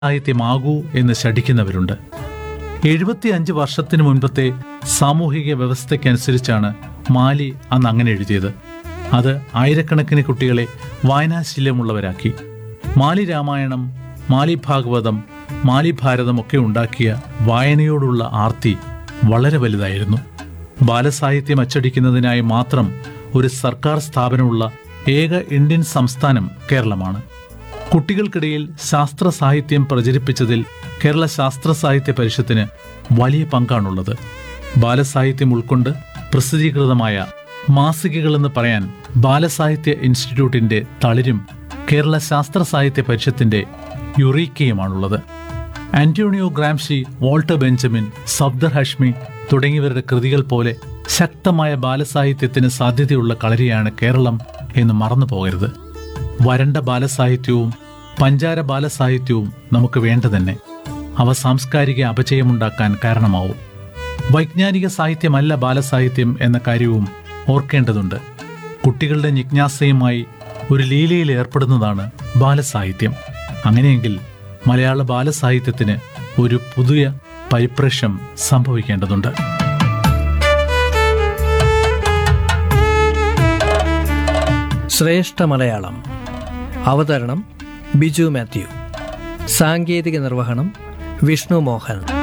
സാഹിത്യമാകൂ എന്ന് ശഠിക്കുന്നവരുണ്ട് എഴുപത്തിയഞ്ച് വർഷത്തിനു മുൻപത്തെ സാമൂഹിക വ്യവസ്ഥയ്ക്കനുസരിച്ചാണ് മാലി അന്ന് അങ്ങനെ എഴുതിയത് അത് ആയിരക്കണക്കിന് കുട്ടികളെ വായനാശീലമുള്ളവരാക്കി മാലി രാമായണം മാലി ഭാഗവതം മാലി ഭാരതം ഒക്കെ ഉണ്ടാക്കിയ വായനയോടുള്ള ആർത്തി വളരെ വലുതായിരുന്നു ബാലസാഹിത്യം അച്ചടിക്കുന്നതിനായി മാത്രം ഒരു സർക്കാർ സ്ഥാപനമുള്ള ഏക ഇന്ത്യൻ സംസ്ഥാനം കേരളമാണ് കുട്ടികൾക്കിടയിൽ ശാസ്ത്ര സാഹിത്യം പ്രചരിപ്പിച്ചതിൽ കേരള ശാസ്ത്ര സാഹിത്യ പരിഷത്തിന് വലിയ പങ്കാണുള്ളത് ബാലസാഹിത്യം ഉൾക്കൊണ്ട് പ്രസിദ്ധീകൃതമായ മാസികകളെന്ന് പറയാൻ ബാലസാഹിത്യ ഇൻസ്റ്റിറ്റ്യൂട്ടിന്റെ തളിരും കേരള ശാസ്ത്ര സാഹിത്യ പരിഷത്തിന്റെ യുറീക്കയുമാണുള്ളത് Antonio Gramsci Walter Benjamin Safdar Hashmi തുടങ്ങിയവരുടെ കൃതികൾ പോലെ ശക്തമായ ബാലസാഹിത്യത്തിന് സാധ്യതയുള്ള കളരിയാണ് കേരളം എന്ന് മറന്നു പോകരുത് വരണ്ട ബാലസാഹിത്യവും പഞ്ചാര ബാലസാഹിത്യവും നമുക്ക് വേണ്ട തന്നെ അവ സാംസ്കാരിക അപചയമുണ്ടാക്കാൻ കാരണമാവും വൈജ്ഞാനിക സാഹിത്യമല്ല ബാലസാഹിത്യം എന്ന കാര്യവും ഓർക്കേണ്ടതുണ്ട് കുട്ടികളുടെ ജിജ്ഞാസയുമായി ഒരു ലീലയിൽ ഏർപ്പെടുന്നതാണ് ബാലസാഹിത്യം അങ്ങനെയെങ്കിൽ മലയാള ബാലസാഹിത്യത്തിന് ഒരു പുതിയ പരിപ്രശ്യം സംഭവിക്കേണ്ടതുണ്ട് ശ്രേഷ്ഠ മലയാളം അവതരണം ബിജു മാത്യു സാങ്കേതിക നിർവഹണം വിഷ്ണു മോഹൻ